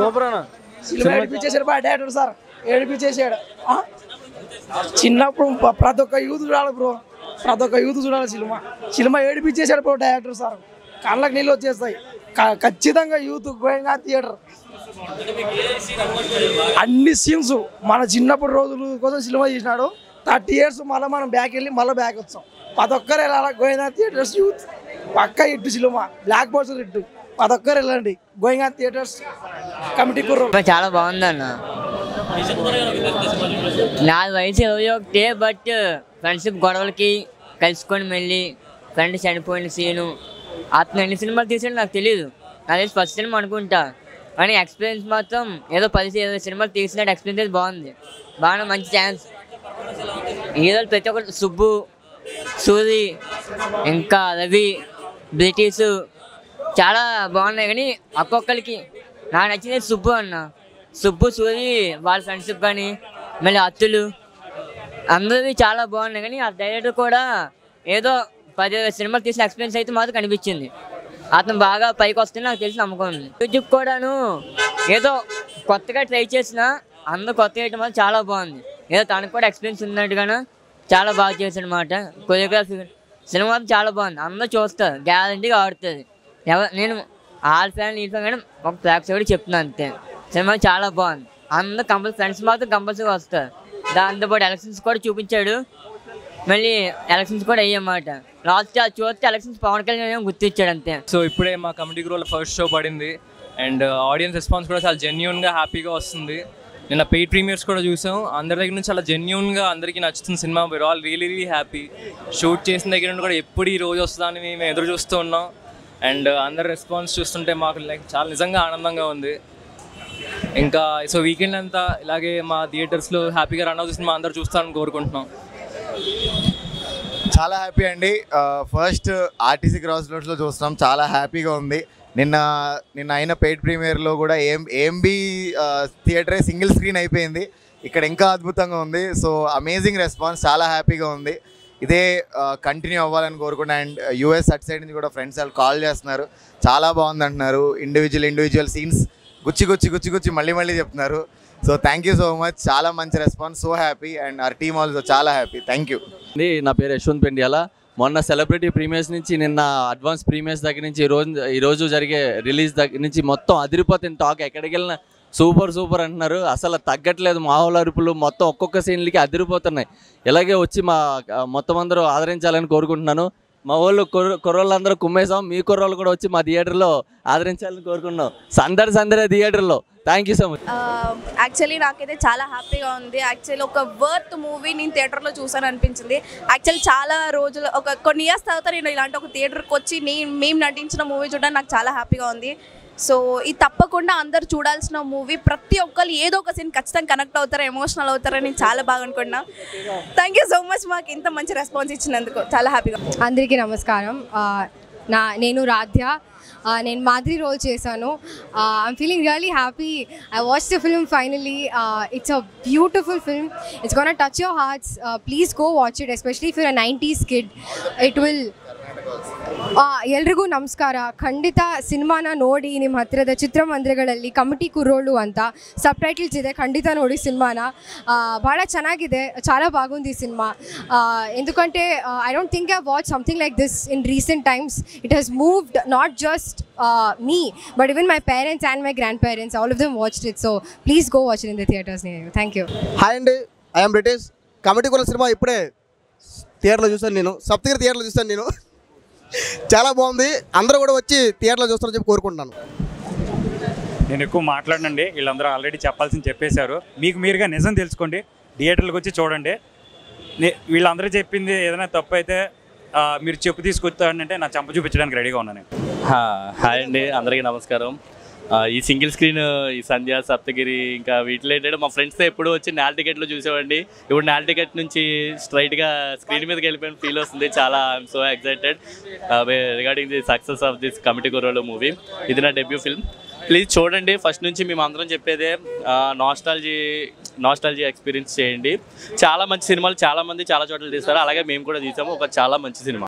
Super అన్న cinema ఏడిపించేసాడు బా director sir ఏడిపించేసాడు ఆ? చిన్నప్పుడు ప- ప్రతి ఒక్క యూత్ చూడాలి బ్రో ప్రతి ఒక్క యూత్ చూడాలి సినిమా సినిమా ఏడిపించేసాడు బ్రో డైరెక్టర్ సార్ కళ్ళకి నీళ్ళు వచ్చేస్తాయి క- ఖచ్చితంగా యూత్ గోయంగా థియేటర్ అన్ని సీన్స్ మన చిన్నప్పుడు రోజులు కోసం సినిమా తీసినాడు థర్టీ ఇయర్స్ మళ్ళీ మనం బ్యాక్ వెళ్ళి మళ్ళీ బ్యాక్ వచ్చాం ప్రతి ఒక్కరు వెళ్ళాలి గోయింగా థియేటర్స్ యూత్ పక్క ఇట్టు సినిమా బ్లాక్ బోర్డ్స్ ఇట్టు ప్రతి ఒక్కరు వెళ్ళండి గోయింగా థియేటర్స్ కమిటీ కుర్ర సినిమా చాలా బాగుందన్న నా వయసు ఇరవై ఒకటే బట్ ఫ్రెండ్షిప్ గొడవలకి కలుసుకొని మళ్ళీ ఫ్రెండ్ చనిపోయిన సీను అతను ఎన్ని సినిమాలు తీసాడో నాకు తెలియదు నాకు తెలిసి ఫస్ట్ సినిమా అనుకుంటా కానీ ఎక్స్పీరియన్స్ మాత్రం ఏదో పది ఇరవై సినిమాలు తీసినట్టు ఎక్స్పీరియన్స్ బాగుంది బాగా మంచి ఛాన్స్ హీరోలు ప్రతి ఒక్కరు సుబ్బు సూరి ఇంకా రవి బ్రిటిష్ చాలా బాగున్నాయి కానీ ఒక్కొక్కరికి నాకు నచ్చింది సుబ్బు అన్న సుబ్బు సూరి వాళ్ళ ఫ్రెండ్షిప్ కానీ మళ్ళీ అత్తులు అందరివి చాలా బాగున్నాయి కానీ ఆ డైరెక్టర్ కూడా ఏదో పది ఇరవై సినిమాలు తీసిన ఎక్స్పీరియన్స్ అయితే మాత్రం కనిపించింది అతను బాగా పైకి వస్తే నాకు తెలిసి నమ్మకం ఉంది మ్యూజిక్ కూడాను ఏదో కొత్తగా ట్రై చేసిన అందరూ కొత్త చేయడం వల్ల చాలా బాగుంది ఏదో తనకు కూడా ఎక్స్పీరియన్స్ ఉన్నట్టుగాను చాలా బాగా చేశాడు అనమాట కొరియోగ్రఫీ సినిమా మాత్రం చాలా బాగుంది అందరూ చూస్తారు గ్యారంటీగా ఆడుతుంది ఎవరు నేను ఆల్ ఫ్యాన్ ఈ ఫ్యాన్ కానీ ఒక ఫ్లాక్స్ కూడా చెప్తున్నాను అంతే సినిమా చాలా బాగుంది అందరూ కంపల్సరీ ఫ్రెండ్స్ మాత్రం కంపల్సరీ వస్తారు దాంతోపాటు ఎలక్షన్స్ కూడా చూపించాడు మళ్ళీ ఎలక్షన్స్ కూడా అయ్యన్నమాట లాస్ట్ చూస్తే ఎలక్షన్స్ పవన్ కళ్యాణ్ ఏమో గుర్తించాడు అంతే సో ఇప్పుడే మా కమిటీ గ్రోలో ఫస్ట్ షో పడింది అండ్ ఆడియన్స్ రెస్పాన్స్ కూడా చాలా జెన్యున్గా హ్యాపీగా వస్తుంది నిన్న పెయిడ్ ప్రీమియర్స్ కూడా చూసాం అందరి దగ్గర నుంచి చాలా జెన్యున్గా అందరికీ నచ్చుతుంది cinema we're all really really happy shoot చేసిన దగ్గర నుండి కూడా ఎప్పుడు ఈ రోజు వస్తుందని మేము ఎదురు చూస్తూ ఉన్నాం అండ్ అందరి రెస్పాన్స్ చూస్తుంటే మాకు లైక్ చాలా నిజంగా ఆనందంగా ఉంది ఇంకా సో వీకెండ్ అంతా ఇలాగే మా థియేటర్స్లో హ్యాపీగా రన్ అవుతుంది సినిమా అందరూ చూస్తారని కోరుకుంటున్నాం చాలా హ్యాపీ అండి ఫస్ట్ ఆర్టీసీ క్రాస్ రోడ్స్లో చూస్తున్నాం చాలా హ్యాపీగా ఉంది నిన్న నిన్న అయిన పెయిడ్ ప్రీమియర్లో కూడా ఏం ఏంబి థియేటరే సింగిల్ స్క్రీన్ అయిపోయింది ఇక్కడ ఇంకా అద్భుతంగా ఉంది సో అమేజింగ్ రెస్పాన్స్ చాలా హ్యాపీగా ఉంది ఇదే కంటిన్యూ అవ్వాలని కోరుకుంటా అండ్ యూఎస్ అట్ సైడ్ నుంచి కూడా ఫ్రెండ్స్ వాళ్ళు కాల్ చేస్తున్నారు చాలా బాగుంది అంటున్నారు ఇండివిజువల్ ఇండివిజువల్ సీన్స్ గుచ్చి గుచ్చి గుచ్చి గుచ్చి మళ్ళీ మళ్ళీ చెప్తున్నారు so thank you so much చాలా మంచి response so happy and our team also చాలా హ్యాపీ థ్యాంక్ యూ అండి నా పేరు యశ్వంత్ పెండియాల మొన్న సెలబ్రిటీ ప్రీమియర్స్ నుంచి నిన్న అడ్వాన్స్ ప్రీమియర్స్ దగ్గర నుంచి ఈ రోజు ఈ రోజు జరిగే రిలీజ్ దగ్గర నుంచి మొత్తం అదిరిపోతుంది టాక్ ఎక్కడికి వెళ్ళినా సూపర్ సూపర్ అంటున్నారు అసలు తగ్గట్లేదు మామూలు అరుపులు మొత్తం ఒక్కొక్క సీన్లకి అదిరిపోతున్నాయి ఇలాగే వచ్చి మా ఆ, మొత్తం అందరూ ఆదరించాలని కోరుకుంటున్నాను మా వాళ్ళు కుర్ర కుర్రోళ్ళందరూ కుమ్మేసాం మీ కుర్రోళ్ళు కూడా వచ్చి మా థియేటర్లో ఆదరించాలని కోరుకుంటున్నాం సందడి సందడి థియేటర్లో thank you so much actually నాకైతే చాలా హ్యాపీగా ఉంది యాక్చువల్లీ ఒక వర్త్ మూవీ నేను థియేటర్లో చూసాను అనిపించింది యాక్చువల్లీ చాలా రోజులు ఒక కొన్ని ఇయర్స్ తర్వాత నేను ఇలాంటి ఒక థియేటర్కి వచ్చి నేను మేము నటించిన మూవీ చూడడానికి నాకు చాలా హ్యాపీగా ఉంది సో ఇది తప్పకుండా అందరు చూడాల్సిన మూవీ ప్రతి ఒక్కరు ఏదో ఒక సీన్ ఖచ్చితంగా కనెక్ట్ అవుతారు ఎమోషనల్ అవుతారని నేను చాలా బాగా అనుకున్నా థ్యాంక్ యూ సో మచ్ మాకు ఇంత మంచి రెస్పాన్స్ ఇచ్చినందుకు చాలా హ్యాపీగా అందరికీ నమస్కారం ఆ, నా నేను రాధ్య ఆ, నేను మాదిరి రోల్ చేశాను I'm feeling really happy I watch the film finally it's a beautiful film it's gonna touch your hearts please go watch it especially for a nineties kid it will ಎಲ್ರಿಗೂ ನಮಸ್ಕಾರ ಖಂಡಿತ ಸಿನಿಮಾನ ನೋಡಿ ನಿಮ್ಮ ಹತ್ತಿರದ ಚಿತ್ರಮಂದಿರಗಳಲ್ಲಿ ಕಮಿಟಿ ಕುರ್ರೋಳು ಅಂತ ಸಬ್ ಟೈಟಲ್ಸ್ ಇದೆ ಖಂಡಿತ ನೋಡಿ ಸಿನಿಮಾನ ಭಾಳ ಚೆನ್ನಾಗಿದೆ చాలా బాగుంది ఈ సినిమా ఎందుకంటే I don't think I watch something like this in recent times it has moved not just me but even my parents and my grandparents all of them watched it so please go watch in the theatres thank you hi అండి I'm British committee కుల cinema ఇప్పుడే థియేటర్లో చూసాను నేను సప్తగిరి థియేటర్లో చూసాను నేను చాలా బాగుంది అందరూ కూడా వచ్చి థియేటర్లో చూస్తారని చెప్పి కోరుకుంటున్నాను నేను ఎక్కువ మాట్లాడనండి వీళ్ళందరూ ఆల్రెడీ చెప్పాల్సింది చెప్పేశారు మీకు మీరుగా నిజం తెలుసుకోండి థియేటర్లకు వచ్చి చూడండి నే- వీళ్ళందరూ చెప్పింది ఏదైనా తప్పు అయితే ఆ, మీరు చెప్పు తీసుకొస్తానంటే నా చంప చూపించడానికి రెడీగా ఉన్నాను హాయ్ అండి అందరికీ నమస్కారం ఆ, ఈ సింగిల్ స్క్రీన్ ఈ సంధ్య సప్తగిరి ఇంకా వీటిలో ఏంటంటే మా ఫ్రెండ్స్తో ఎప్పుడు వచ్చి నాల్ టికెట్లో చూసేవాడిని ఇప్పుడు నాల్ టికెట్ నుంచి స్ట్రైట్గా స్క్రీన్ మీదకి వెళ్ళిపోయిన ఫీల్ వస్తుంది చాలా I'm so excited regarding the success of this committee కుర్రోలో మూవీ ఇది నా డెబ్యూ ఫిల్మ్ ప్లీజ్ చూడండి ఫస్ట్ నుంచి మేము అందరం చెప్పేదే నాస్టాలజీ నాస్టాలజీ ఎక్స్పీరియన్స్ చేయండి చాలా మంచి సినిమాలు చాలా మంది చాలా చోట్ల తీస్తారు అలాగే మేము కూడా తీసాము ఒక చాలా మంచి సినిమా